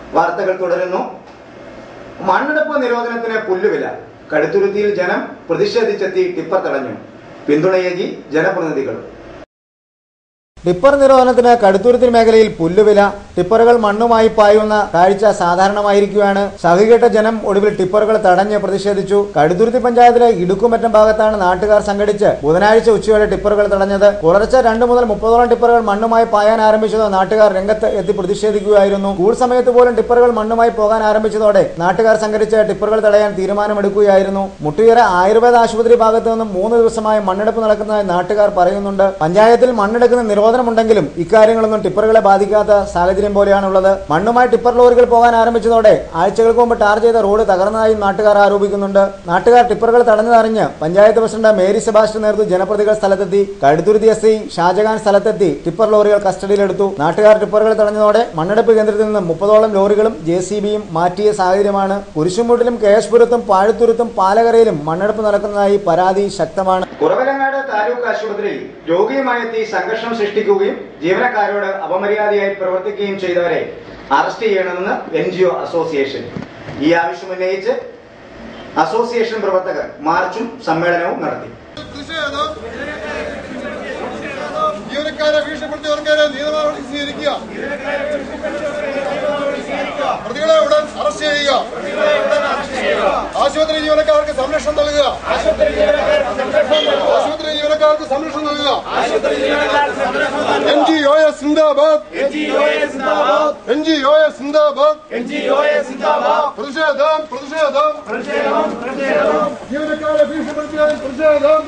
വാർത്തകൾ തുടരുന്നു മണ്ണെടുപ്പ് നിരോധനത്തിന് പുല്ലുവില കടുത്തുരുത്തിയിൽ ജനം പ്രതിഷേധിച്ചെത്തി ടിപ്പർ തടഞ്ഞു പിന്തുണയേകി ജനപ്രതിനിധികൾ ടിപ്പർ നിരോധനത്തിന് കടുത്തുരുത്തി മേഖലയിൽ പുല്ലുവില ടിപ്പറുകൾ മണ്ണുമായി പായുന്ന കാഴ്ച സാധാരണമായിരിക്കുകയാണ് സഹികെട്ട ജനം ഒടുവിൽ ടിപ്പറുകൾ തടഞ്ഞ് പ്രതിഷേധിച്ചു കടുത്തുരുത്തി പഞ്ചായത്തിലെ ഇടുക്കുമറ്റം ഭാഗത്താണ് നാട്ടുകാർ സംഘടിച്ച് ബുധനാഴ്ച ഉച്ചയോടെ ടിപ്പറുകൾ തടഞ്ഞത് പുലർച്ചെ രണ്ട് മുതൽ മുപ്പതോളം ടിപ്പറുകൾ മണ്ണുമായി പായാൻ ആരംഭിച്ചത് നാട്ടുകാർ രംഗത്ത് എത്തി പ്രതിഷേധിക്കുകയായിരുന്നു സ്കൂൾ സമയത്ത് പോലും ടിപ്പറുകൾ മണ്ണുമായി പോകാൻ ആരംഭിച്ചതോടെ നാട്ടുകാർ സംഘടിച്ച് ടിപ്പറുകൾ തടയാൻ തീരുമാനമെടുക്കുകയായിരുന്നു മുട്ടുയര ആയുർവേദ ആശുപത്രി ഭാഗത്ത് നിന്നും മൂന്ന് ദിവസമായി മണ്ണെടുപ്പ് നടക്കുന്നതായി നാട്ടുകാർ പറയുന്നുണ്ട് പഞ്ചായത്തിൽ മണ്ണെടുക്കുന്ന നിരോധനമുണ്ടെങ്കിലും ഇക്കാര്യങ്ങളൊന്നും ടിപ്പറുകളെ ബാധിക്കാത്ത സാഹചര്യം പോലെയാണുള്ളത് മണ്ണുമായി ടിപ്പർ ലോറികൾ പോകാൻ ആരംഭിച്ചതോടെ ആഴ്ചകൾക്ക് മുമ്പ് ടാർ ചെയ്ത റോഡ് തകർന്നതായും നാട്ടുകാർ ആരോപിക്കുന്നുണ്ട് നാട്ടുകാർ ടിപ്പറുകൾ തടഞ്ഞതറിഞ്ഞ് പഞ്ചായത്ത് പ്രസിഡന്റ് മേരി സെബാസ്റ്റ്യൻ നേതൃത്വ ജനപ്രതികൾ സ്ഥലത്തെത്തി കഴുത്തുരുത്തി എസ് ഐ ഷാജഹാൻ സ്ഥലത്തെത്തി ടിപ്പർ ലോറികൾ കസ്റ്റഡിയിലെടുത്തു നാട്ടുകാർ ടിപ്പറുകൾ തടഞ്ഞതോടെ മണ്ണെടുപ്പ് കേന്ദ്രത്തിൽ നിന്ന് മുപ്പതോളം ലോറികളും ജെ സി ബിയും മാറ്റിയ സാഹചര്യമാണ് കുരിശുമൂട്ടിലും കേശപുരത്തും പാഴത്തുരുത്തും പാലകരയിലും മണ്ണെടുപ്പ് നടക്കുന്നതായി പരാതി ശക്തമാണ് കുറവലങ്ങാട് താലൂക്ക് ആശുപത്രിയിൽ രോഗിയുമായെത്തി സംഘർഷം സൃഷ്ടിക്കുകയും ജീവനക്കാരോട് അപമര്യാദയായി പ്രവർത്തിക്കുകയും ചെയ്തവരെ അറസ്റ്റ് ചെയ്യണമെന്ന് എൻ ജി ഒ അസോസിയേഷൻ ഈ ആവശ്യമുന്നയിച്ച് അസോസിയേഷൻ പ്രവർത്തകർ മാർച്ചും സമ്മേളനവും നടത്തി പ്രതിഷേധം ജീവനക്കാരെ ഭീഷണിപ്പെടുത്തിയവർക്കെതിരെ നിയമനടപടി സ്വീകരിക്കുക പ്രതികളെ ഉടൻ അറസ്റ്റ് ചെയ്യുക ആശുപത്രി ജീവനക്കാർക്ക് സംരക്ഷണം നൽകുക ആശുപത്രി ജീവനക്കാർക്ക് സംരക്ഷണം നൽകുക എൻ ജി ഒ എസ് സിന്ദാബാദ് എൻ ജി ഒ എസ് സിന്ദാബാദ് പ്രതിഷേധം പ്രതിഷേധം ജീവനക്കാരെ ഭീഷണിപ്പെടുത്തിയ പ്രതിഷേധം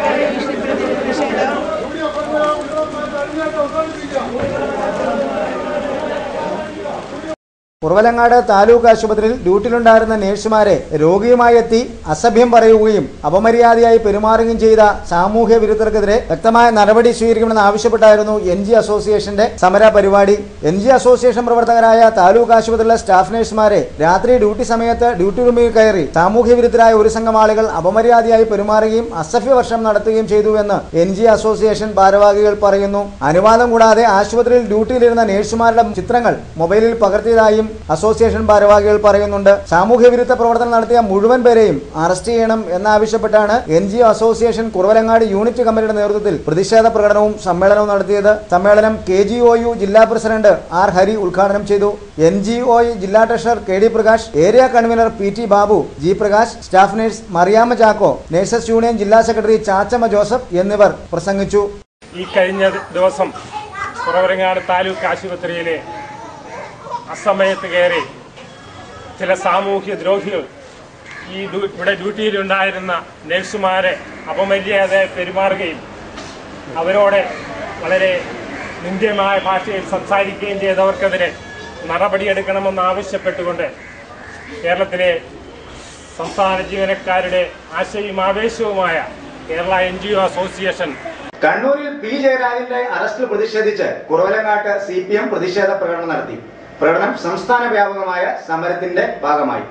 കുറവലങ്ങാട് താലൂക്ക് ആശുപത്രിയിൽ ഡ്യൂട്ടിയിലുണ്ടായിരുന്ന നഴ്സുമാരെ രോഗിയുമായി എത്തി അസഭ്യം പറയുകയും അപമര്യാദയായി പെരുമാറുകയും ചെയ്ത സാമൂഹ്യ വിരുദ്ധർക്കെതിരെ വ്യക്തമായ നടപടി സ്വീകരിക്കണമെന്ന് ആവശ്യപ്പെട്ടായിരുന്നു എൻ ജി അസോസിയേഷന്റെ സമര പരിപാടി എൻ ജി അസോസിയേഷൻ പ്രവർത്തകരായ താലൂക്ക് ആശുപത്രിയിലെ സ്റ്റാഫ് നഴ്സുമാരെ രാത്രി ഡ്യൂട്ടി സമയത്ത് ഡ്യൂട്ടി റൂമിൽ കയറി സാമൂഹ്യ വിരുദ്ധരായ ഒരു സംഘം ആളുകൾ അപമര്യാദയായി പെരുമാറുകയും അസഭ്യവർഷം നടത്തുകയും ചെയ്തുവെന്ന് എൻ ജി അസോസിയേഷൻ ഭാരവാഹികൾ പറയുന്നു അനുവാദം കൂടാതെ ആശുപത്രിയിൽ ഡ്യൂട്ടിയിലിരുന്ന നഴ്സുമാരുടെ ചിത്രങ്ങൾ മൊബൈലിൽ പകർത്തിയതായും അസോസിയേഷൻ ഭാരവാഹികൾ പറയുന്നുണ്ട് സാമൂഹ്യ വിരുദ്ധ പ്രവർത്തനം നടത്തിയ മുഴുവൻ പേരെയും അറസ്റ്റ് ചെയ്യണം എന്നാവശ്യപ്പെട്ടാണ് N G O association Kuravilangad unit കമ്മിറ്റിയുടെ നേതൃത്വത്തിൽ പ്രതിഷേധ പ്രകടനവും സമ്മേളനവും നടത്തിയത് സമ്മേളനം കെ ജി ഒ യു ജില്ലാ പ്രസിഡന്റ് ആർ ഹരി ഉദ്ഘാടനം ചെയ്തു എൻ ജി ഒ ജില്ലാ treasurer K D Prakash area convener P T Babu G Prakash staff nurse Mariamma Chacko nurses union ജില്ലാ സെക്രട്ടറി ചാച്ചമ്മ ജോസഫ് എന്നിവർ പ്രസംഗിച്ചു ഈ കഴിഞ്ഞ ദിവസം കുറവരങ്ങാട് താലൂക്ക് ആശുപത്രിയിലെ അസമയത്ത് കയറി ചില സാമൂഹ്യ ദ്രോഹികൾ ഈ ഡ്യൂ- ഇവിടെ ഡ്യൂട്ടിയിലുണ്ടായിരുന്ന നഴ്സുമാരെ അപമര്യാദ പെരുമാറുകയും അവരോട് വളരെ നിന്ദ്യമായ ഭാഷയിൽ സംസാരിക്കുകയും ചെയ്തവർക്കെതിരെ നടപടിയെടുക്കണമെന്ന് ആവശ്യപ്പെട്ടുകൊണ്ട് കേരളത്തിലെ സംസ്ഥാന ജീവനക്കാരുടെ ആശയും ആവേശവുമായ Kerala N G O association കണ്ണൂരിൽ പി ജയരാജന്റെ അറസ്റ്റിൽ പ്രതിഷേധിച്ച് കുറവലങ്ങാട്ട് സി പി എം പ്രതിഷേധ പ്രകടനം നടത്തി പ്രകടനം സംസ്ഥാന വ്യാപകമായ സമരത്തിന്റെ ഭാഗമായി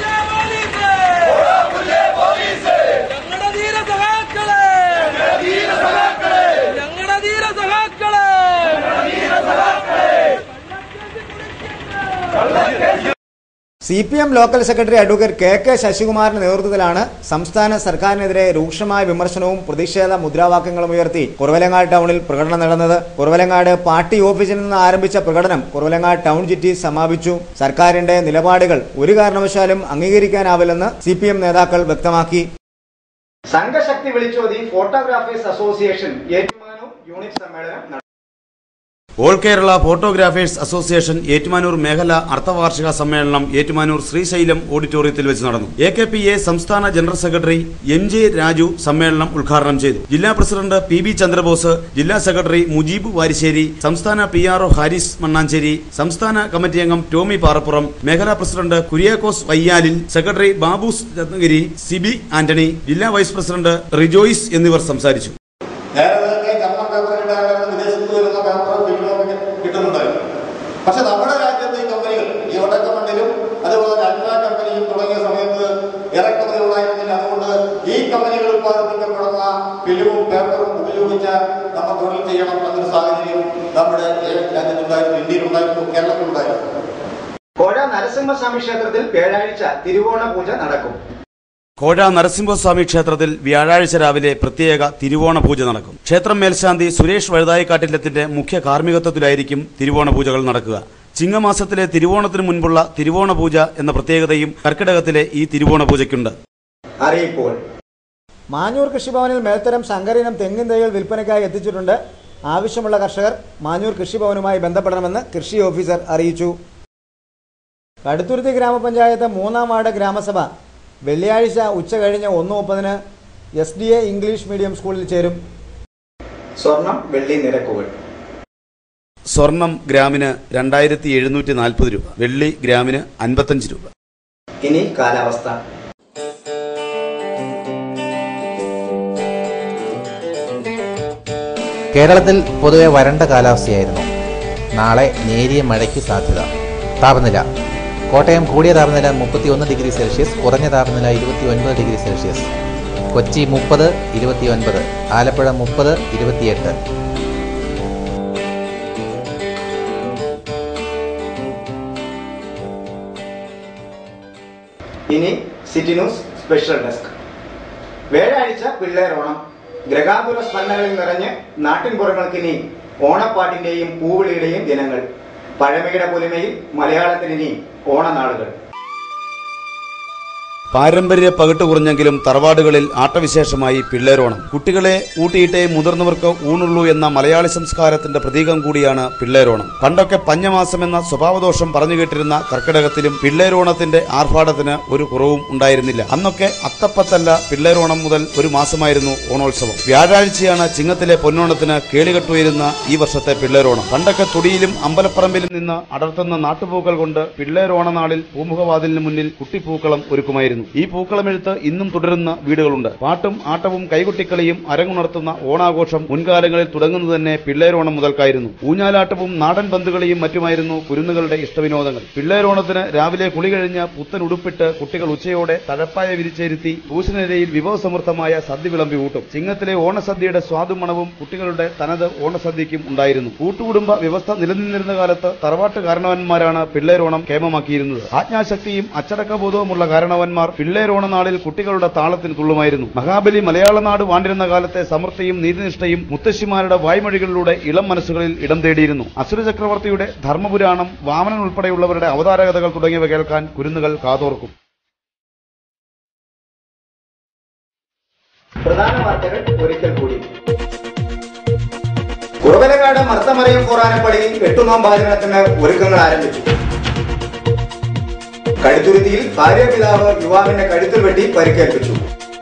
ഞങ്ങളുടെ ധീര സഹാക്കളെ ഞങ്ങളുടെ ധീര സഹാക്കളെ C P M local secretary advocate K K ശശികുമാറിന്റെ നേതൃത്വത്തിലാണ് സംസ്ഥാന സർക്കാരിനെതിരെ രൂക്ഷമായ വിമർശനവും പ്രതിഷേധ മുദ്രാവാക്യങ്ങളും ഉയർത്തി കുറവലങ്ങാട് ടൗണിൽ പ്രകടനം നടന്നത് കുറവലങ്ങാട് പാർട്ടി ഓഫീസിൽ നിന്ന് ആരംഭിച്ച പ്രകടനം കുറവലങ്ങാട് ടൗൺ ചുറ്റി സമാപിച്ചു സർക്കാരിന്റെ നിലപാടുകൾ ഒരു കാരണവശാലും അംഗീകരിക്കാനാവില്ലെന്ന് സി നേതാക്കൾ വ്യക്തമാക്കി സംഘശക്തി വിളിച്ചോതി ഫോട്ടോഗ്രാഫേഴ്സ് അസോസിയേഷൻ ഏറ്റുമാനൂർ യൂണിറ്റ് സമ്മേളനം നടത്തി all Kerala photographers association Ettumanoor മേഖല അർദ്ധവാർഷിക സമ്മേളനം ഏറ്റുമാനൂർ ശ്രീശൈലം ഓഡിറ്റോറിയത്തിൽ വെച്ച് നടന്നു എ കെ പി എ സംസ്ഥാന general secretary M J Raju സമ്മേളനം ഉദ്ഘാടനം ചെയ്തു ജില്ലാ പ്രസിഡന്റ് പി ബി ചന്ദ്രബോസ് ജില്ലാ സെക്രട്ടറി മുജീബ് വാരിശ്ശേരി സംസ്ഥാന P R O Haris Mannancherry സംസ്ഥാന കമ്മിറ്റി അംഗം ടോമി പാറപ്പുറം മേഖലാ പ്രസിഡന്റ് കുര്യാക്കോസ് വയ്യാലിൽ സെക്രട്ടറി ബാബൂസ് രത്നഗിരി സിബി ആന്റണി ജില്ലാ വൈസ് പ്രസിഡന്റ് റിജോയിസ് എന്നിവർ സംസാരിച്ചു ഞാനതൊക്കെ ജർമ്മൻ പേപ്പർ കിട്ടാനായിരുന്നു വിദേശത്ത് വരുന്ന പേപ്പർ ഫിലിമൊക്കെ കിട്ടുന്നുണ്ടായിരുന്നു പക്ഷെ നമ്മുടെ രാജ്യത്തെ ഈ കമ്പനികൾ ഈ ഒടക്കമണ്ണിലും അതുപോലെ തന്നെ അൽഫ കമ്പനിയും തുടങ്ങിയ സമയത്ത് ഇറക്കുമതി ഉണ്ടായിരുന്നില്ല അതുകൊണ്ട് ഈ കമ്പനികൾ ഉത്പാദിപ്പിക്കപ്പെടുന്ന ഫിലിമും പേപ്പറും ഉപയോഗിച്ച് നമ്മൾ തൊഴിൽ ചെയ്യണം എന്നൊരു സാഹചര്യം നമ്മുടെ രാജ്യത്തുണ്ടായിരുന്നു ഇന്ത്യയിലുണ്ടായിരുന്നു കേരളത്തിലുണ്ടായിരുന്നു കോഴ നരസിംഹസ്വാമി ക്ഷേത്രത്തിൽ വ്യാഴാഴ്ച തിരുവോണ പൂജ നടക്കും കോഴ നരസിംഹസ്വാമി ക്ഷേത്രത്തിൽ വ്യാഴാഴ്ച രാവിലെ പ്രത്യേക തിരുവോണ പൂജ നടക്കും ക്ഷേത്രം മേൽശാന്തി സുരേഷ് വഴുതായിക്കാട്ടിലത്തിന്റെ മുഖ്യ കാർമ്മികത്വത്തിലായിരിക്കും തിരുവോണ പൂജകൾ നടക്കുക ചിങ്ങമാസത്തിലെ തിരുവോണത്തിന് മുൻപുള്ള തിരുവോണ പൂജ എന്ന പ്രത്യേകതയും കർക്കിടകത്തിലെ ഈ തിരുവോണ പൂജയ്ക്കുണ്ട് അറിയിപ്പോൾ മാഞ്ഞൂർ കൃഷിഭവനിൽ മേൽത്തരം സങ്കരയിനം തെങ്ങിൻ തൈകൾ വിൽപ്പനയ്ക്കായി എത്തിച്ചിട്ടുണ്ട് ആവശ്യമുള്ള കർഷകർ മാഞ്ഞൂർ കൃഷിഭവനുമായി ബന്ധപ്പെടണമെന്ന് കൃഷി ഓഫീസർ അറിയിച്ചു കടുത്തുരുത്തി ഗ്രാമപഞ്ചായത്ത് മൂന്നാം വാർഡ് ഗ്രാമസഭ വെള്ളിയാഴ്ച ഉച്ച കഴിഞ്ഞ് ഒന്ന് മുപ്പതിന് S D A English medium സ്കൂളിൽ ചേരും സ്വർണം വെള്ളി നിരക്കുകൾ സ്വർണം ഗ്രാമിന് രണ്ടായിരത്തി എഴുന്നൂറ്റി നാൽപ്പത് രൂപ വെള്ളി ഗ്രാമിന് അൻപത്തഞ്ച് രൂപ ഇനി കാലാവസ്ഥ കേരളത്തിൽ പൊതുവെ വരണ്ട കാലാവസ്ഥയായിരുന്നു നാളെ നേരിയ മഴയ്ക്ക് സാധ്യത താപനില കോട്ടയം കൂടിയ താപനില മുപ്പത്തിയൊന്ന് ഡിഗ്രി സെൽഷ്യസ് കുറഞ്ഞ താപനില ഇരുപത്തി ഒൻപത് ഡിഗ്രി സെൽഷ്യസ് കൊച്ചി മുപ്പത് ഇരുപത്തി ഒൻപത് ആലപ്പുഴ മുപ്പത് ഇരുപത്തിയെട്ട് ഇനി സിറ്റി ന്യൂസ് സ്പെഷ്യൽ ഡെസ്ക് വ്യാഴാഴ്ച പിള്ളേരോണം ഗ്രഹാതുര സ്മരണകളിൽ നിറഞ്ഞ് നാട്ടിൻപുറങ്ങൾക്കിനി ഓണപ്പാട്ടിന്റെയും പൂവിളിയുടെയും ദിനങ്ങൾ പഴമയുടെ പൊലിമയിൽ മലയാളത്തിനിനി ഓണനാളുകൾ പാരമ്പര്യ പകിട്ട് കുറഞ്ഞെങ്കിലും തറവാടുകളിൽ ആട്ടവിശേഷമായി പിള്ളേരോണം കുട്ടികളെ ഊട്ടിയിട്ടേ മുതിർന്നവർക്ക് ഊണുള്ളൂ എന്ന മലയാളി സംസ്കാരത്തിന്റെ പ്രതീകം കൂടിയാണ് പിള്ളേരോണം പണ്ടൊക്കെ പഞ്ഞമാസം എന്ന സ്വഭാവദോഷം പറഞ്ഞു കേട്ടിരുന്ന കർക്കിടകത്തിലും പിള്ളേരോണത്തിന്റെ ആർഭാടത്തിന് ഒരു കുറവും ഉണ്ടായിരുന്നില്ല അന്നൊക്കെ അത്തപ്പത്തല്ല പിള്ളേരോണം മുതൽ ഒരു മാസമായിരുന്നു ഓണോത്സവം വ്യാഴാഴ്ചയാണ് ചിങ്ങത്തിലെ പൊന്നോണത്തിന് കേളികെട്ടുയരുന്ന ഈ വർഷത്തെ പിള്ളേരോണം പണ്ടൊക്കെ തൊടിയിലും അമ്പലപ്പറമ്പിലും നിന്ന് അടർത്തുന്ന നാട്ടുപൂക്കൾ കൊണ്ട് പിള്ളേരോണനാളിൽ പൂമുഖവാതിലിന് മുന്നിൽ കുട്ടിപ്പൂക്കളം ഒരുക്കുമായിരുന്നു ഈ പൂക്കളമെഴുത്ത് ഇന്നും തുടരുന്ന വീടുകളുണ്ട് പാട്ടും ആട്ടവും കൈകൊട്ടിക്കളിയും അരങ്ങുണർത്തുന്ന ഓണാഘോഷം മുൻകാലങ്ങളിൽ തുടങ്ങുന്നത് തന്നെ പിള്ളേരോണം മുതൽക്കായിരുന്നു ഊഞ്ഞാലാട്ടവും നാടൻ പന്തുകളിയും മറ്റുമായിരുന്നു കുരുന്നുകളുടെ ഇഷ്ടവിനോദങ്ങൾ പിള്ളേരോണത്തിന് രാവിലെ കുളി കഴിഞ്ഞ് പുത്തൻ ഉടുപ്പിട്ട് കുട്ടികൾ ഉച്ചയോടെ തഴപ്പായ വിരിച്ചിരുത്തി പൂശിനിരയിൽ വിഭവസമൃദ്ധമായ സദ്യ വിളമ്പി ഊട്ടും ചിങ്ങത്തിലെ ഓണസദ്യയുടെ സ്വാദും മണവും കുട്ടികളുടെ തനത് ഓണസദ്യയ്ക്കും ഉണ്ടായിരുന്നു കൂട്ടുകുടുംബ വ്യവസ്ഥ നിലനിന്നിരുന്ന കാലത്ത് തറവാട്ട് കാരണവന്മാരാണ് പിള്ളേരോണം കേമമാക്കിയിരുന്നത് ആജ്ഞാശക്തിയും അച്ചടക്കബോധവുമുള്ള കാരണവന്മാർ പിള്ളേരോണ നാളിൽ കുട്ടികളുടെ താളത്തിന് തുള്ളുമായിരുന്നു മഹാബലി മലയാള നാട് വാണ്ടിരുന്ന കാലത്തെ സമൃദ്ധിയും നീതിനിഷ്ഠയും മുത്തശ്ശിമാരുടെ വായ്മൊഴികളിലൂടെ ഇളം മനസ്സുകളിൽ ഇടം തേടിയിരുന്നു അസുര ചക്രവർത്തിയുടെ ധർമ്മപുരാണം വാമനൻ ഉൾപ്പെടെയുള്ളവരുടെ അവതാരകഥകൾ തുടങ്ങിയവ കേൾക്കാൻ കുരുന്നുകൾ കാതോർക്കും പ്രധാന വാർത്തകൾ ഒരിക്കൽ കൂടി കുറവലക്കാട് മർത്തമറയും കോറാനപ്പടിയിൽ എട്ടുനോമ്പാചരണത്തിന് ഒരുക്കങ്ങൾ ആരംഭിച്ചു കടുത്തുരുത്തിയിൽ ഭാര്യാപിതാവ് യുവാവിന്റെ കഴുത്തിൽ വെട്ടി പരിക്കേൽപ്പിച്ചു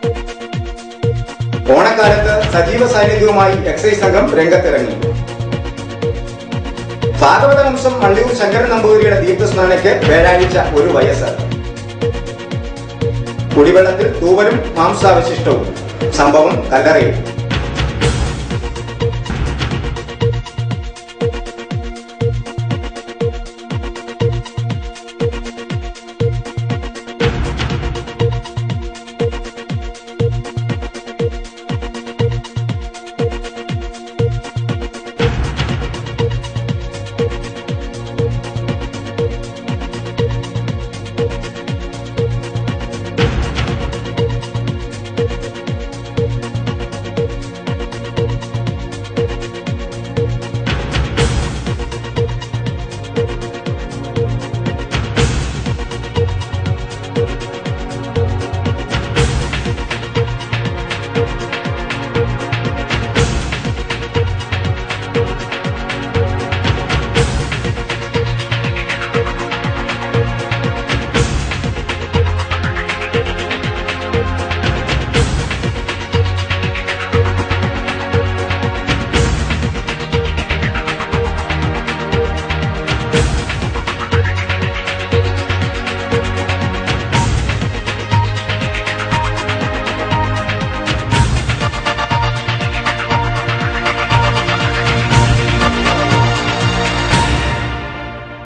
ഓണക്കാലത്ത് സജീവ സാന്നിധ്യവുമായി എക്സൈസ് സംഘം രംഗത്തിറങ്ങി ഭാഗവത വംശം മള്ളിയൂർ ശങ്കരൻ നമ്പൂതിരിയുടെ ദീപ്തസ്മരണയ്ക്ക് വ്യാഴാഴ്ച ഒരു വയസ്സ് കുടിവെള്ളത്തിൽ തൂവലും മാംസാവശിഷ്ടവും സംഭവം കല്ലറയിൽ